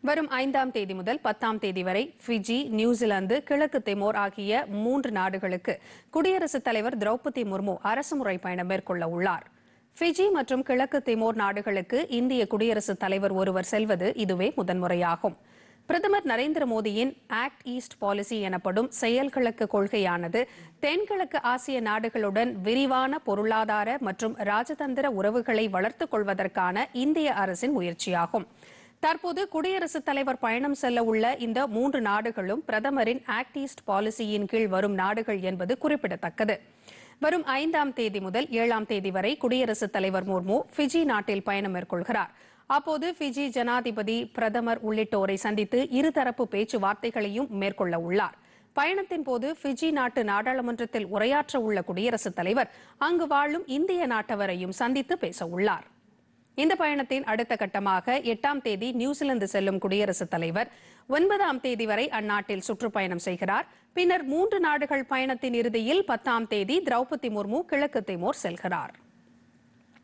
வரும் ஐந்தாம் தேதி முதல் பத்தாம் தேதி வரை ஃபிஜி நியூசிலாந்து கிழக்கு திமோர் ஆகிய மூன்று நாடுகளுக்கு குடியரசுத் தலைவர் திரௌபதி முர்மு அரசுமுறை பயணம் மேற்கொள்ள உள்ளார் ஃபிஜி மற்றும் கிழக்கு திமோர் நாடுகளுக்கு இந்திய குடியரசுத் தலைவர் ஒருவர் செல்வது இதுவே முதன்முறையாகும் பிரதமர் நரேந்திர மோடியின் ஆக்ட் ஈஸ்ட் பாலிசி எனப்படும் செயல்கிழக்கு கொள்கையானது தென்கிழக்கு ஆசிய நாடுகளுடன் விரிவான பொருளாதார மற்றும் ராஜதந்திர உறவுகளை வளர்த்துக் கொள்வதற்கான இந்திய அரசின் முயற்சியாகும் தற்போது குடியரசுத் தலைவர் பயணம் செல்ல உள்ள இந்த மூன்று நாடுகளும் பிரதமரின் ஆக்ட் ஈஸ்ட் பாலிசியின் கீழ் வரும் நாடுகள் என்பது குறிப்பிடத்தக்கது வரும் ஐந்தாம் தேதி முதல் ஏழாம் தேதி வரை குடியரசுத் தலைவர் முர்மு ஃபிஜி நாட்டில் பயணம் மேற்கொள்கிறார் அப்போது ஃபிஜி ஜனாதிபதி பிரதமர் உள்ளிட்டோரை சந்தித்து இருதரப்பு பேச்சுவார்த்தைகளையும் மேற்கொள்ள உள்ளார் பயணத்தின் போது ஃபிஜி நாட்டு நாடாளுமன்றத்தில் உரையாற்ற உள்ள குடியரசுத் தலைவர் அங்கு வாழும் இந்திய நாட்டவரையும் சந்தித்து பேச உள்ளார் இந்த பயணத்தின் அடுத்த கட்டமாக எட்டாம் தேதி நியூசிலாந்து செல்லும் குடியரசுத் தலைவர் ஒன்பதாம் தேதி வரை அந்நாட்டில் சுற்றுப்பயணம் செய்கிறார் பின்னர் மூன்று நாடுகள் பயணத்தின் இறுதியில் பத்தாம் தேதி திரௌபதி முர்மு கிழக்கு திமோர் செல்கிறார்